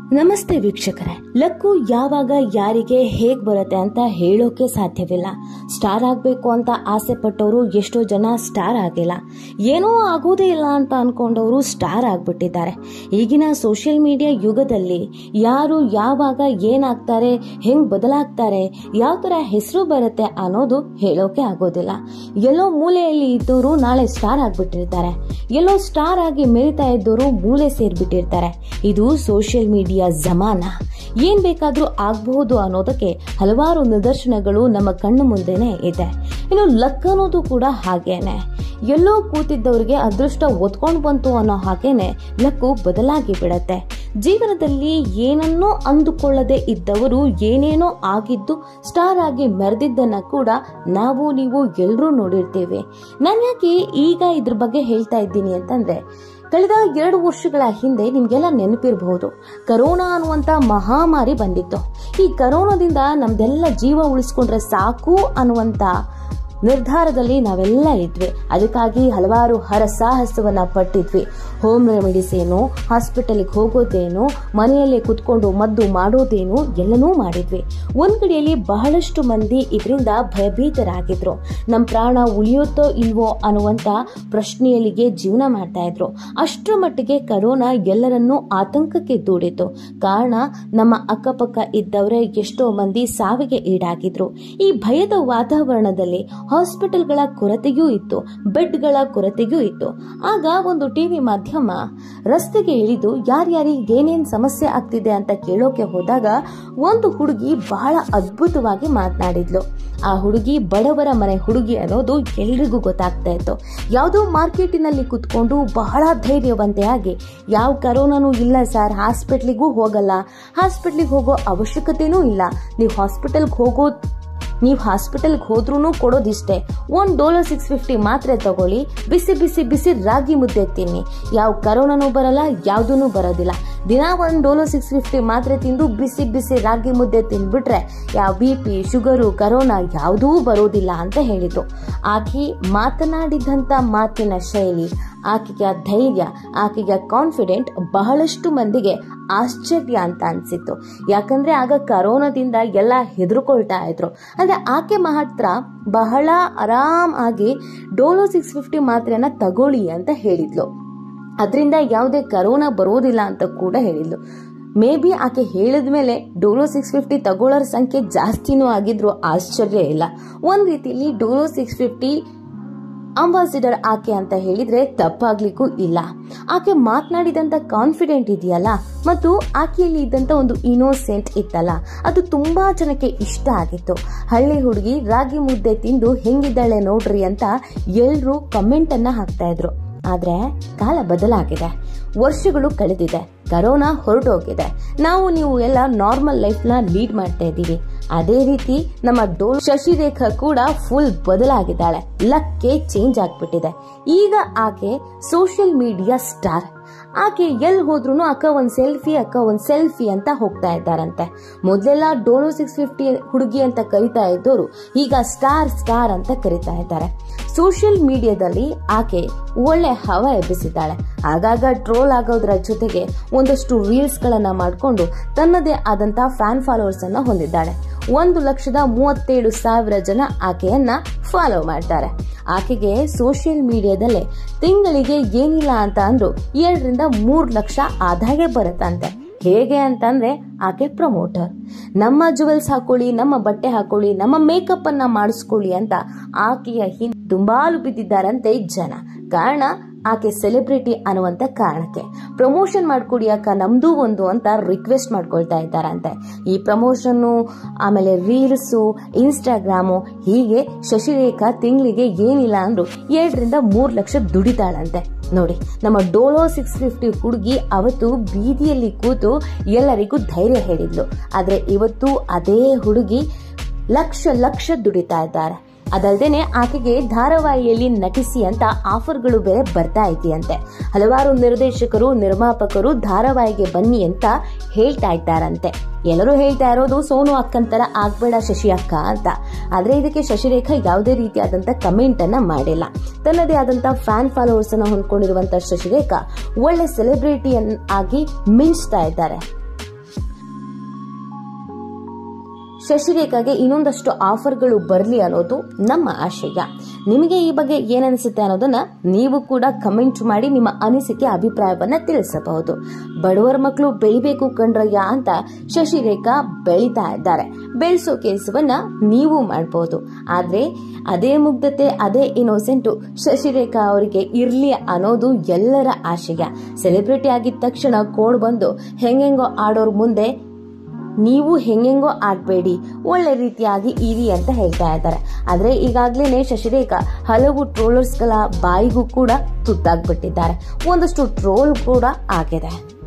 ನಮಸ್ತೆ ವೀಕ್ಷಕರೇ ಲಕ್ಕು ಯಾವಾಗ ಯಾರಿಗೆ ಹೇಗ್ ಬರುತ್ತೆ ಅಂತ ಹೇಳೋಕೆ ಸಾಧ್ಯವಿಲ್ಲ ಸ್ಟಾರ್ ಆಗ್ಬೇಕು ಅಂತ ಆಸೆ ಪಟ್ಟವರು ಎಷ್ಟೋ ಜನ ಸ್ಟಾರ್ ಆಗಿಲ್ಲ ಏನೋ ಆಗೋದೇ ಇಲ್ಲ ಅಂತ ಅನ್ಕೊಂಡವರು ಸ್ಟಾರ್ ಆಗ್ಬಿಟ್ಟಿದ್ದಾರೆ ಈಗಿನ ಸೋಷಿಯಲ್ ಮೀಡಿಯಾ ಯುಗದಲ್ಲಿ ಯಾರು ಯಾವಾಗ ಏನಾಗ್ತಾರೆ ಹೆಂಗ್ ಬದಲಾಗ್ತಾರೆ ಯಾವ ತರ ಹೆಸರು ಬರುತ್ತೆ ಅನ್ನೋದು ಹೇಳೋಕೆ ಆಗೋದಿಲ್ಲ ಎಲ್ಲೋ ಮೂಲೆಯಲ್ಲಿ ಇದ್ದವರು ನಾಳೆ ಸ್ಟಾರ್ ಆಗ್ಬಿಟ್ಟಿರ್ತಾರೆ ಎಲ್ಲೋ ಸ್ಟಾರ್ ಆಗಿ ಮೆರಿತಾ ಇದ್ದವರು ಮೂಲೆ ಸೇರ್ಬಿಟ್ಟಿರ್ತಾರೆ ಇದು ಸೋಷಿಯಲ್ ಮೀಡಿಯಾ ಜಮಾನ ಏನ್ ಬೇಕಾದ್ರೂ ಆಗಬಹುದು ಅನ್ನೋದಕ್ಕೆ ಹಲವಾರು ನಿದರ್ಶನಗಳು ನಮ್ಮ ಕಣ್ಣು ಮುಂದೆನೆ ಇದೆ ಇನ್ನು ಲಕ್ ಅನ್ನೋದು ಕೂಡ ಹಾಗೇನೆ ಎಲ್ಲೋ ಕೂತಿದ್ದವರಿಗೆ ಅದೃಷ್ಟ ಒತ್ಕೊಂಡು ಬಂತು ಅನ್ನೋ ಹಾಗೇನೆ ಲಕ್ಕು ಬದಲಾಗಿ ಬಿಡತ್ತೆ ಜೀವನದಲ್ಲಿ ಏನನ್ನೂ ಅಂದುಕೊಳ್ಳದೆ ಇದ್ದವರು ಏನೇನೋ ಆಗಿದ್ದು ಸ್ಟಾರ್ ಆಗಿ ಮೆರೆದಿದ್ದನ್ನ ಕೂಡ ನಾವು ನೀವು ಎಲ್ಲರೂ ನೋಡಿರ್ತೀವಿ ನಾನು ಯಾಕೆ ಈಗ ಇದ್ರ ಬಗ್ಗೆ ಹೇಳ್ತಾ ಇದ್ದೀನಿ ಅಂತಂದ್ರೆ ಕಳೆದ ಎರಡು ವರ್ಷಗಳ ಹಿಂದೆ ನಿಮ್ಗೆಲ್ಲ ನೆನಪಿರಬಹುದು ಕರೋನಾ ಅನ್ನುವಂತ ಮಹಾಮಾರಿ ಬಂದಿತ್ತು ಈ ಕರೋನಾದಿಂದ ನಮ್ದೆಲ್ಲ ಜೀವ ಉಳಿಸ್ಕೊಂಡ್ರೆ ಸಾಕು ಅನ್ನುವಂತ ನಿರ್ಧಾರದಲ್ಲಿ ನಾವೆಲ್ಲ ಇದ್ವಿ ಅದಕ್ಕಾಗಿ ಹಲವಾರು ಹರಸಾಹಸವನ್ನ ಪಟ್ಟಿದ್ವಿ ಹೋಮ್ ರೆಮಿಡೀಸ್ ಏನು ಹಾಸ್ಪಿಟಲ್ಗೆ ಹೋಗೋದೇನು ಮನೆಯಲ್ಲೇ ಕುತ್ಕೊಂಡು ಮದ್ದು ಮಾಡೋದೇನು ಎಲ್ಲನೂ ಮಾಡಿದ್ವಿ ಒಂದ್ ಕಡೆಯಲ್ಲಿ ಬಹಳಷ್ಟು ಮಂದಿ ಇದರಿಂದ ಭಯಭೀತರಾಗಿದ್ರು ನಮ್ಮ ಪ್ರಾಣ ಉಳಿಯುತ್ತೋ ಇಲ್ವೋ ಅನ್ನುವಂತ ಪ್ರಶ್ನೆಯಲ್ಲಿಗೆ ಜೀವನ ಮಾಡ್ತಾ ಇದ್ರು ಅಷ್ಟರ ಮಟ್ಟಿಗೆ ಕರೋನಾ ಎಲ್ಲರನ್ನೂ ಆತಂಕಕ್ಕೆ ದೂಡಿತು ಕಾರಣ ನಮ್ಮ ಅಕ್ಕಪಕ್ಕ ಇದ್ದವರೇ ಎಷ್ಟೋ ಮಂದಿ ಸಾವಿಗೆ ಈಡಾಗಿದ್ರು ಈ ಭಯದ ವಾತಾವರಣದಲ್ಲಿ ಹಾಸ್ಪಿಟಲ್ಗಳ ಕೊರತೆಯೂ ಇತ್ತು ಬೆಡ್ಗಳ ಕೊರತೆಯೂ ಇತ್ತು ಆಗ ಒಂದು ಟಿವಿ ಮಾಧ್ಯಮ ರಸ್ತೆಗೆ ಇಳಿದು ಯಾರ್ಯಾರಿಗೆ ಏನೇನ್ ಸಮಸ್ಯೆ ಆಗ್ತಿದೆ ಅಂತ ಕೇಳೋಕೆ ಹೋದಾಗ ಒಂದು ಹುಡುಗಿ ಬಹಳ ಅದ್ಭುತವಾಗಿ ಮಾತನಾಡಿದ್ಲು ಆ ಹುಡುಗಿ ಬಡವರ ಮನೆ ಹುಡುಗಿ ಅನ್ನೋದು ಎಲ್ರಿಗೂ ಗೊತ್ತಾಗ್ತಾ ಇತ್ತು ಯಾವುದೋ ಮಾರ್ಕೆಟಿನಲ್ಲಿ ಕುತ್ಕೊಂಡು ಬಹಳ ಧೈರ್ಯವಂತೆಯಾಗಿ ಯಾವ ಕರೋನಾನೂ ಇಲ್ಲ ಸರ್ ಹಾಸ್ಪಿಟ್ಲಿಗೂ ಹೋಗಲ್ಲ ಹಾಸ್ಪಿಟ್ಲಿಗೆ ಹೋಗೋ ಅವಶ್ಯಕತೆನೂ ಇಲ್ಲ ನೀವು ಹಾಸ್ಪಿಟಲ್ಗೆ ಹೋಗೋ ನೀವು ಹಾಸ್ಪಿಟಲ್ಗೆ ಹೋದ್ರೂ ಕೊಡೋದಿಷ್ಟೇ ಒಂದು ಡೋಲೋ ಸಿಕ್ಸ್ ಫಿಫ್ಟಿ ಮಾತ್ರೆ ತಗೊಳ್ಳಿ ಬಿಸಿ ಬಿಸಿ ಬಿಸಿ ರಾಗಿ ಮುದ್ದೆ ತಿನ್ನಿ ಯಾವ ಕರೋನಾನೂ ಬರಲ್ಲ ಯಾವುದೂ ಬರೋದಿಲ್ಲ ದಿನ ಒಂದು ಡೋಲೋ ಸಿಕ್ಸ್ ಫಿಫ್ಟಿ ಮಾತ್ರೆ ತಿಂದು ಬಿಸಿ ಬಿಸಿ ರಾಗಿ ಮುದ್ದೆ ತಿಂದ್ಬಿಟ್ರೆ ಯಾವ ಬಿ ಪಿ ಶುಗರು ಕರೋನಾ ಯಾವುದೂ ಬರೋದಿಲ್ಲ ಅಂತ ಹೇಳಿದ್ರು ಆಕೆ ಮಾತನಾಡಿದಂಥ ಮಾತಿನ ಶೈಲಿ ಆಕೆಗೆ ಧೈರ್ಯ ಆಕೆಗೆ ಕಾನ್ಫಿಡೆಂಟ್ ಬಹಳಷ್ಟು ಮಂದಿಗೆ ಆಶ್ಚರ್ಯ ಅಂತ ಅನ್ಸಿತ್ತು ಯಾಕಂದ್ರೆ ಆಗ ಕರೋನಾದಿಂದ ಎಲ್ಲ ಹೆದರ್ಕೊಳ್ತಾ ಇದ್ರು ಅಂದ್ರೆ ಆಕೆ ಮಾತ್ರ ಬಹಳ ಆರಾಮ್ ಆಗಿ ಡೋಲೋ ಸಿಕ್ಸ್ ಫಿಫ್ಟಿ ಮಾತ್ರೆನ ತಗೊಳ್ಳಿ ಅಂತ ಹೇಳಿದ್ಲು ಅದರಿಂದ ಯಾವುದೇ ಕರೋನಾ ಬರೋದಿಲ್ಲ ಅಂತ ಕೂಡ ಹೇಳಿದ್ಲು ಮೇ ಬಿ ಆಕೆ ಹೇಳಿದ ಮೇಲೆ ಡೋಲೋ ಸಿಕ್ಸ್ ಫಿಫ್ಟಿ ತಗೊಳ್ಳೋರ ಸಂಖ್ಯೆ ಜಾಸ್ತಿನೂ ಆಗಿದ್ರು ಆಶ್ಚರ್ಯ ಇಲ್ಲ ಒಂದ್ ರೀತಿಯಲ್ಲಿ ಡೋಲೋ ಸಿಕ್ಸ್ ಫಿಫ್ಟಿ ಅಂಬಾಸಿಡರ್ ಆಕೆ ಅಂತ ಹೇಳಿದ್ರೆ ತಪ್ಪಾಗ್ಲಿಕ್ಕೂ ಇಲ್ಲ ಆಕೆ ಮಾತನಾಡಿದಂತ ಕಾನ್ಫಿಡೆಂಟ್ ಇದೆಯಲ್ಲ ಮತ್ತು ಆಕೆಯಲ್ಲಿ ಇದ್ದಂತ ಒಂದು ಇನೋಸೆಂಟ್ ಇತ್ತಲ್ಲ ಅದು ತುಂಬಾ ಜನಕ್ಕೆ ಇಷ್ಟ ಆಗಿತ್ತು ಹಳ್ಳಿ ಹುಡುಗಿ ರಾಗಿ ಮುದ್ದೆ ತಿಂದು ಹೆಂಗಿದ್ದಾಳೆ ನೋಡ್ರಿ ಅಂತ ಎಲ್ರು ಕಮೆಂಟ್ ಅನ್ನ ಹಾಕ್ತಾ ಇದ್ರು ಆದ್ರೆ ಕಾಲ ಬದಲಾಗಿದೆ ವರ್ಷಗಳು ಕಳೆದಿದೆ ಕರೋನಾ ಹೊರಟೋಗಿದೆ ನಾವು ನೀವು ಎಲ್ಲ ನಾರ್ಮಲ್ ಲೈಫ್ ನ ಲೀಡ್ ಮಾಡ್ತಾ ಇದ್ದೀವಿ ಅದೇ ರೀತಿ ನಮ್ಮ ಡೋಲ್ ಶಶಿರೇಖಾ ಕೂಡ ಫುಲ್ ಬದಲಾಗಿದ್ದಾಳೆ ಲಕ್ಕೆ ಚೇಂಜ್ ಆಗ್ಬಿಟ್ಟಿದೆ ಈಗ ಆಕೆ ಸೋಷಿಯಲ್ ಮೀಡಿಯಾ ಸ್ಟಾರ್ ಆಕೆ ಎಲ್ ಹೋದ್ರು ಅಕ್ಕ ಒಂದ್ ಸೆಲ್ಫಿ ಅಕ್ಕ ಒಂದ್ ಸೆಲ್ಫಿ ಅಂತ ಹೋಗ್ತಾ ಇದ್ದಾರಂತೆ ಮೊದಲೆಲ್ಲ ಡೋಲೋ ಸಿಕ್ಸ್ ಫಿಫ್ಟಿ ಹುಡುಗಿ ಅಂತ ಕರಿತಾ ಇದ್ದವರು ಈಗ ಸ್ಟಾರ್ ಸ್ಟಾರ್ ಅಂತ ಕರಿತಾ ಇದ್ದಾರೆ ಸೋಷಿಯಲ್ ಮೀಡಿಯಾದಲ್ಲಿ ಆಕೆ ಒಳ್ಳೆ ಹವ ಎಬ್ಬಿಸಿದ್ದಾಳೆ ಆಗಾಗ ಟ್ರೋಲ್ ಆಗೋದ್ರ ಜೊತೆಗೆ ಒಂದಷ್ಟು ರೀಲ್ಸ್ ಗಳನ್ನ ಮಾಡಿಕೊಂಡು ತನ್ನದೇ ಆದಂತ ಫ್ಯಾನ್ ಫಾಲೋವರ್ಸ್ ಅನ್ನ ಹೊಂದಿದ್ದಾಳೆ ಒಂದು ಲಕ್ಷದ ಮೂವತ್ತೇಳು ಸಾವಿರ ಜನ ಆಕೆಯನ್ನ ಫಾಲೋ ಮಾಡ್ತಾರೆ ಆಕೆಗೆ ಸೋಷಿಯಲ್ ಮೀಡಿಯಾದಲ್ಲೇ ತಿಂಗಳಿಗೆ ಏನಿಲ್ಲ ಅಂತ ಅಂದ್ರು ಎರಡರಿಂದ ಮೂರ್ ಲಕ್ಷ ಆದಾಯ ಬರುತ್ತಂತೆ ಹೇಗೆ ಅಂತಂದ್ರೆ ಆಕೆ ಪ್ರಮೋಟರ್ ನಮ್ಮ ಜುವೆಲ್ಸ್ ಹಾಕೊಳ್ಳಿ ನಮ್ಮ ಬಟ್ಟೆ ಹಾಕೊಳ್ಳಿ ನಮ್ಮ ಮೇಕಪ್ ಅನ್ನ ಮಾಡಿಸ್ಕೊಳ್ಳಿ ಅಂತ ಆಕೆಯ ಹಿಂದೆ ದುಂಬಾಲು ಬಿದ್ದಿದ್ದಾರಂತೆ ಜನ ಕಾರಣ ಆಕೆ ಸೆಲೆಬ್ರಿಟಿ ಅನ್ನುವಂತ ಕಾರಣಕ್ಕೆ ಪ್ರಮೋಷನ್ ಮಾಡ್ಕೊಡಿ ಅಕ್ಕ ನಮ್ದು ಒಂದು ಅಂತ ರಿಕ್ವೆಸ್ಟ್ ಮಾಡ್ಕೊಳ್ತಾ ಇದ್ದಾರಂತೆ ಈ ಪ್ರಮೋಷನ್ನು ಆಮೇಲೆ ರೀಲ್ಸು ಇನ್ಸ್ಟಾಗ್ರಾಮು ಹೀಗೆ ಶಶಿರೇಖಾ ತಿಂಗಳಿಗೆ ಏನಿಲ್ಲ ಅಂದ್ರು ಎರಡರಿಂದ ಮೂರ್ ಲಕ್ಷ ದುಡಿತಾಳಂತೆ ನೋಡಿ ನಮ್ಮ ಡೋಲೋ ಸಿಕ್ಸ್ ಫಿಫ್ಟಿ ಹುಡುಗಿ ಅವತ್ತು ಬೀದಿಯಲ್ಲಿ ಕೂತು ಎಲ್ಲರಿಗೂ ಧೈರ್ಯ ಹೇಳಿದ್ಲು ಆದ್ರೆ ಇವತ್ತು ಅದೇ ಹುಡುಗಿ ಲಕ್ಷ ಲಕ್ಷ ದುಡಿತಾ ಇದ್ದಾರೆ ಅದಲ್ಲದೆ ಆಕೆಗೆ ಧಾರಾವಾಹಿಯಲ್ಲಿ ನಟಿಸಿ ಅಂತ ಆಫರ್ಗಳು ಬೇರೆ ಬರ್ತಾ ಇದೆಯಂತೆ ಹಲವಾರು ನಿರ್ದೇಶಕರು ನಿರ್ಮಾಪಕರು ಧಾರಾವಾಹಿಗೆ ಬನ್ನಿ ಅಂತ ಹೇಳ್ತಾ ಇದ್ದಾರಂತೆ ಎಲ್ಲರೂ ಹೇಳ್ತಾ ಇರೋದು ಸೋನು ಅಕ್ಕಂತರ ಆಗ್ಬೇಡ ಶಶಿ ಅಕ್ಕ ಅಂತ ಆದ್ರೆ ಇದಕ್ಕೆ ಶಶಿರೇಖಾ ಯಾವುದೇ ರೀತಿಯಾದಂತ ಕಮೆಂಟ್ ಅನ್ನ ಮಾಡಿಲ್ಲ ತನ್ನದೇ ಆದಂತ ಫ್ಯಾನ್ ಫಾಲೋವರ್ಸ್ ಅನ್ನ ಹೊಂದ್ಕೊಂಡಿರುವಂತ ಶಶಿರೇಖಾ ಒಳ್ಳೆ ಸೆಲೆಬ್ರಿಟಿ ಆಗಿ ಮಿಂಚ್ತಾ ಇದ್ದಾರೆ ಶಶಿರೇಖಾಗೆ ಇನ್ನೊಂದಷ್ಟು ಆಫರ್ಗಳು ಬರಲಿ ಅನ್ನೋದು ನಮ್ಮ ಆಶಯ ನಿಮಗೆ ಈ ಬಗ್ಗೆ ಏನನಿಸುತ್ತೆ ಅನ್ನೋದನ್ನ ನೀವು ಕೂಡ ಕಮೆಂಟ್ ಮಾಡಿ ನಿಮ್ಮ ಅನಿಸಿಕೆ ಅಭಿಪ್ರಾಯವನ್ನ ತಿಳಿಸಬಹುದು ಬಡವರ ಮಕ್ಕಳು ಬೆಳಿಬೇಕು ಕಣ್ರಯ್ಯ ಅಂತ ಶಶಿರೇಖಾ ಬೆಳಿತಾ ಇದ್ದಾರೆ ಬೆಳೆಸೋ ಕೆಲಸವನ್ನ ನೀವು ಮಾಡಬಹುದು ಆದ್ರೆ ಅದೇ ಮುಗ್ಧತೆ ಅದೇ ಇನ್ನೋಸೆಂಟು ಶಶಿರೇಖಾ ಅವರಿಗೆ ಇರ್ಲಿ ಅನ್ನೋದು ಎಲ್ಲರ ಆಶಯ ಸೆಲೆಬ್ರಿಟಿ ಆಗಿದ ತಕ್ಷಣ ಕೋಡ್ ಬಂದು ಹೆಂಗೆಂಗೋ ಆಡೋರ್ ಮುಂದೆ ನೀವು ಹೆಂಗೆಂಗೋ ಆಡ್ಬೇಡಿ ಒಳ್ಳೆ ರೀತಿಯಾಗಿ ಇರಿ ಅಂತ ಹೇಳ್ತಾ ಇದ್ದಾರೆ ಆದ್ರೆ ಈಗಾಗ್ಲೇನೆ ಶಶಿರೇಖಾ ಹಲವು ಟ್ರೋಲರ್ಸ್ಗಳ ಬಾಯಿಗೂ ಕೂಡ ತುತ್ತಾಗ್ಬಿಟ್ಟಿದ್ದಾರೆ ಒಂದಷ್ಟು ಟ್ರೋಲ್ ಕೂಡ ಆಗಿದೆ